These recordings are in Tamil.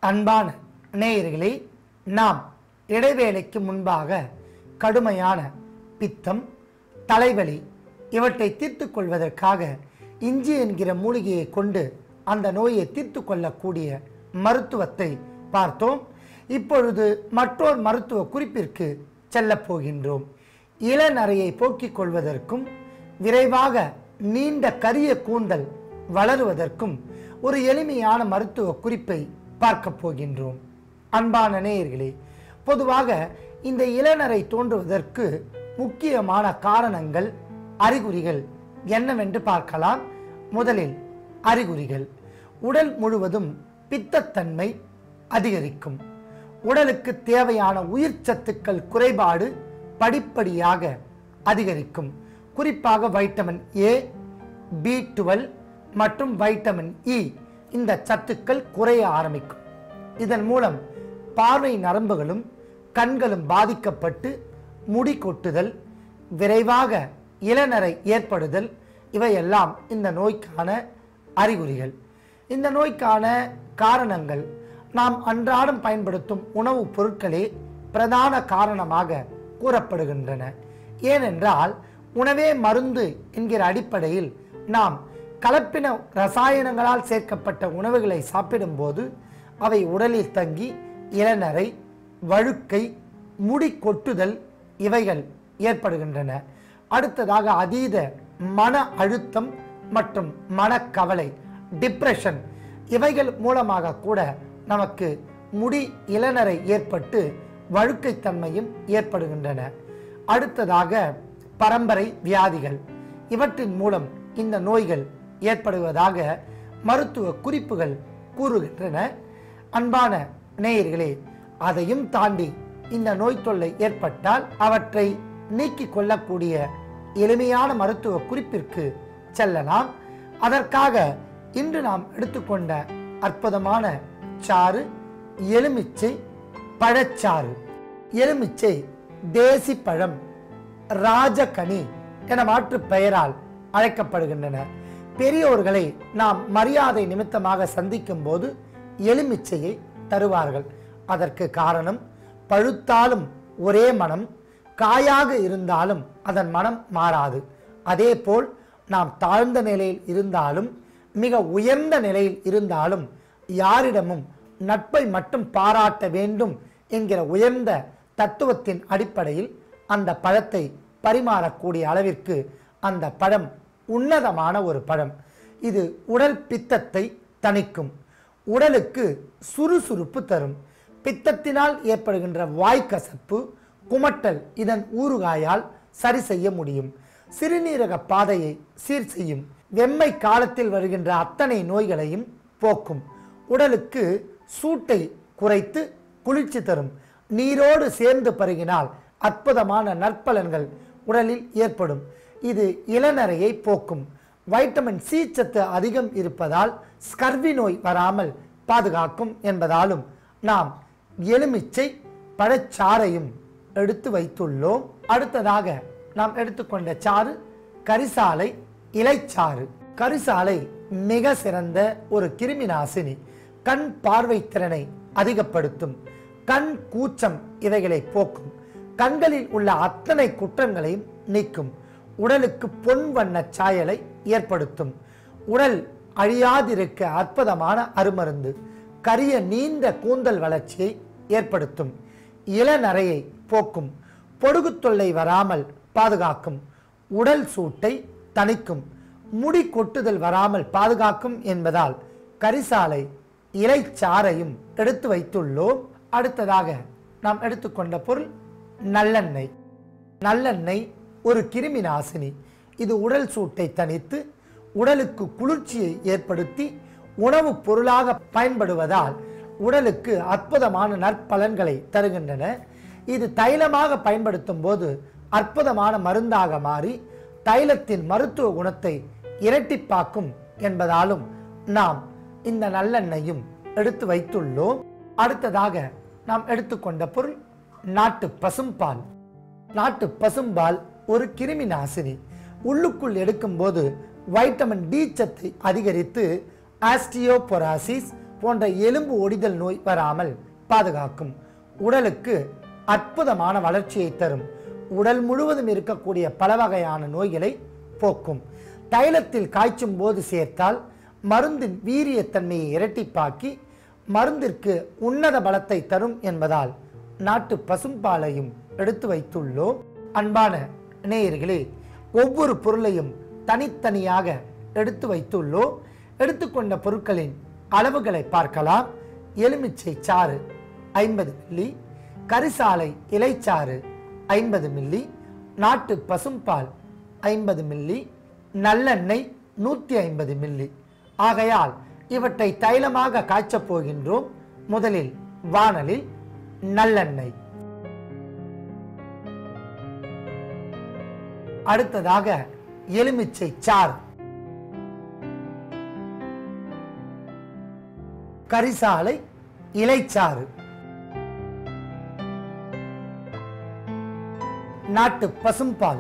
அன்பான நேயர்களே நாம் இடைவேளைக்கு முன்பாக கடுமையான பித்தம் தலைவலி இவற்றை தீர்த்து கொள்வதற்காக இஞ்சி என்கிற மூலிகையை கொண்டு அந்த நோயை தீர்த்து கொள்ளக்கூடிய மருத்துவத்தை பார்த்தோம் இப்பொழுது மற்றொரு மருத்துவ குறிப்பிற்கு செல்லப் போகின்றோம் இளநரையை போக்கிக் கொள்வதற்கும் விரைவாக நீண்ட கரிய கூந்தல் வளருவதற்கும் ஒரு எளிமையான மருத்துவ குறிப்பை பார்க்க போகின்றோம் அன்பான நேயர்களே பொதுவாக இந்த இளநரை தோன்றுவதற்கு முக்கியமான காரணங்கள் அறிகுறிகள் என்னவென்று பார்க்கலாம் முதலில் அறிகுறிகள் உடல் முழுவதும் பித்தத்தன்மை அதிகரிக்கும் உடலுக்கு தேவையான உயிர் சத்துக்கள் குறைபாடு படிப்படியாக அதிகரிக்கும் குறிப்பாக வைட்டமின் ஏ பி டுவெல் மற்றும் வைட்டமின் இ இந்த சத்துக்கள் குறைய ஆரம்பிக்கும் இதன் மூலம் பார்வை நரம்புகளும் கண்களும் பாதிக்கப்பட்டு முடி கொட்டுதல் விரைவாக இளநரை ஏற்படுதல் இவையெல்லாம் இந்த நோய்க்கான அறிகுறிகள் இந்த நோய்க்கான காரணங்கள் நாம் அன்றாடம் பயன்படுத்தும் உணவுப் பொருட்களே பிரதான காரணமாக கூறப்படுகின்றன ஏனென்றால் உணவே மருந்து என்கிற அடிப்படையில் நாம் கலப்பின ரசாயனங்களால் சேர்க்கப்பட்ட உணவுகளை சாப்பிடும்போது அவை உடலில் தங்கி இளநரை வழுக்கை முடி கொட்டுதல் இவைகள் ஏற்படுகின்றன அடுத்ததாக அதீத மன அழுத்தம் மற்றும் மனக்கவலை டிப்ரெஷன் இவைகள் மூலமாக கூட நமக்கு முடி இளநரை ஏற்பட்டு வழுக்கைத்தன்மையும் ஏற்படுகின்றன அடுத்ததாக பரம்பரை வியாதிகள் இவற்றின் மூலம் இந்த நோய்கள் ஏற்படுவதாக மருத்துவ குறிப்புகள் கூறுகின்றன அன்பான நேயர்களே அதையும் தாண்டி இந்த நோய் தொல்லை ஏற்பட்டால் அவற்றை நீக்கிக் கொள்ளக்கூடிய எளிமையான மருத்துவ குறிப்பிற்கு செல்லலாம் அதற்காக இன்று நாம் எடுத்துக்கொண்ட அற்புதமான சாறு எலுமிச்சை பழச்சாறு எலுமிச்சை தேசி பழம் ராஜகனி என மாற்று பெயரால் அழைக்கப்படுகின்றன பெரியோர்களை நாம் மரியாதை நிமித்தமாக சந்திக்கும் போது எலுமிச்சையை தருவார்கள் அதற்கு காரணம் பழுத்தாலும் ஒரே மனம் காயாக இருந்தாலும் அதன் மனம் மாறாது அதேபோல் நாம் தாழ்ந்த நிலையில் இருந்தாலும் மிக உயர்ந்த நிலையில் இருந்தாலும் யாரிடமும் நட்பை மட்டும் பாராட்ட வேண்டும் என்கிற உயர்ந்த தத்துவத்தின் அடிப்படையில் அந்த பழத்தை பரிமாறக்கூடிய அளவிற்கு அந்த பழம் உன்னதமான ஒரு பழம் இது உடல் பித்தத்தை தணிக்கும் உடலுக்கு சுறுசுறுப்பு தரும் பித்தத்தினால் ஏற்படுகின்ற வாய்க்கசப்பு குமட்டல் இதன் ஊறுகாயால் சரி செய்ய முடியும் சிறுநீரக பாதையை சீர் செய்யும் வெம்மை காலத்தில் வருகின்ற அத்தனை நோய்களையும் போக்கும் உடலுக்கு சூட்டை குறைத்து குளிர்ச்சி தரும் நீரோடு சேர்ந்து பருகினால் அற்புதமான நற்பலன்கள் உடலில் ஏற்படும் இது இளநரையை போக்கும் வைட்டமின் சி சத்து அதிகம் இருப்பதால் ஸ்கர்வி நோய் வராமல் பாதுகாக்கும் என்பதாலும் நாம் எலுமிச்சை பழச்சாறையும் எடுத்து வைத்துள்ளோம் அடுத்ததாக நாம் எடுத்துக்கொண்ட சாறு கரிசாலை இலைச்சாறு கரிசாலை மிக சிறந்த ஒரு கிருமி நாசினி கண் பார்வை திறனை அதிகப்படுத்தும் கண் கூச்சம் இவைகளை போக்கும் கண்களில் உள்ள அத்தனை குற்றங்களையும் நீக்கும் உடலுக்கு பொன் வண்ண சாயலை ஏற்படுத்தும் உடல் அழியாதிருக்க அற்புதமான அருமருந்து கரிய நீண்ட கூந்தல் வளர்ச்சியை ஏற்படுத்தும் இளநரையை போக்கும் பொடுகு தொல்லை வராமல் பாதுகாக்கும் உடல் சூட்டை தணிக்கும் முடி கொட்டுதல் வராமல் பாதுகாக்கும் என்பதால் கரிசாலை இலைச்சாறையும் எடுத்து வைத்துள்ளோம் அடுத்ததாக நாம் எடுத்துக்கொண்ட பொருள் நல்லெண்ணெய் நல்லெண்ணெய் ஒரு கிருமி நாசினி இது உடல் சூட்டை தணித்து உடலுக்கு குளிர்ச்சியை ஏற்படுத்தி உணவுப் பொருளாக பயன்படுவதால் உடலுக்கு அற்புதமான நற்பலன்களை தருகின்றன இது தைலமாக பயன்படுத்தும் போது அற்புதமான மருந்தாக மாறி தைலத்தின் மருத்துவ குணத்தை இரட்டிப்பாக்கும் என்பதாலும் நாம் இந்த நல்லெண்ணெயும் எடுத்து வைத்துள்ளோம் அடுத்ததாக நாம் எடுத்துக்கொண்ட பொருள் நாட்டு பசும்பால் நாட்டு பசும்பால் ஒரு கிருமி நாசினி உள்ளுக்குள் எடுக்கும்போது வைட்டமின் டி சத்தை அதிகரித்து ஆஸ்டியோபொராசிஸ் போன்ற எலும்பு ஒடிதல் நோய் வராமல் பாதுகாக்கும் உடலுக்கு அற்புதமான வளர்ச்சியை தரும் உடல் முழுவதும் இருக்கக்கூடிய பல வகையான நோய்களை போக்கும் தைலத்தில் காய்ச்சும் போது சேர்த்தால் மருந்தின் வீரியத்தன்மையை இரட்டிப்பாக்கி மருந்திற்கு உன்னத பலத்தை தரும் என்பதால் நாட்டு பசும்பாலையும் எடுத்து வைத்துள்ளோம் அன்பான நேயர்களே ஒவ்வொரு பொருளையும் தனித்தனியாக எடுத்து வைத்துள்ளோம் எடுத்துக்கொண்ட பொருட்களின் அளவுகளை பார்க்கலாம் எலுமிச்சை சாறு ஐம்பது மில்லி கரிசாலை இலைச்சாறு ஐம்பது மில்லி நாட்டு பசும்பால் ஐம்பது மில்லி நல்லெண்ணெய் நூற்றி ஐம்பது மில்லி ஆகையால் இவற்றை தைலமாக காய்ச்சப் போகின்றோம் முதலில் வாணலில் நல்லெண்ணெய் அடுத்ததாக எலுமிச்சை சாறு கரிசாலை இலைச்சாறு நாட்டு பசும்பால்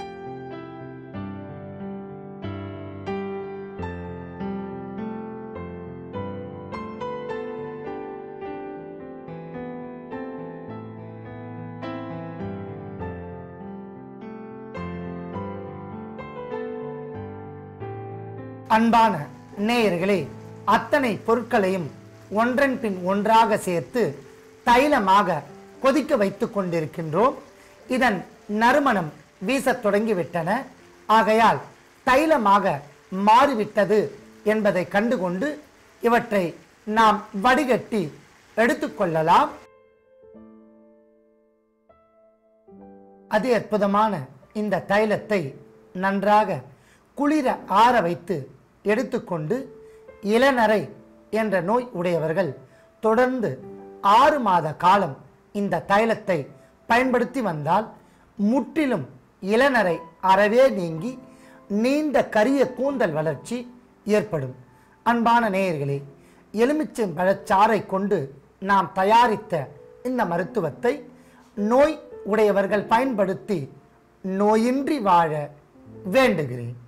அன்பான நேயர்களே அத்தனை பொருட்களையும் ஒன்றன் பின் ஒன்றாக சேர்த்து தைலமாக கொதிக்க வைத்துக் கொண்டிருக்கின்றோம் இதன் நறுமணம் வீசத் தொடங்கிவிட்டன ஆகையால் தைலமாக மாறிவிட்டது என்பதை கண்டுகொண்டு இவற்றை நாம் வடிகட்டி எடுத்துக்கொள்ளலாம் அதி அற்புதமான இந்த தைலத்தை நன்றாக குளிர ஆற வைத்து எடுத்துக்கொண்டு இளநரை என்ற நோய் உடையவர்கள் தொடர்ந்து ஆறு மாத காலம் இந்த தைலத்தை பயன்படுத்தி வந்தால் முற்றிலும் இளநரை அறவே நீங்கி நீண்ட கரிய கூந்தல் வளர்ச்சி ஏற்படும் அன்பான நேயர்களே எலுமிச்சை பழச்சாறை கொண்டு நாம் தயாரித்த இந்த மருத்துவத்தை நோய் உடையவர்கள் பயன்படுத்தி நோயின்றி வாழ வேண்டுகிறேன்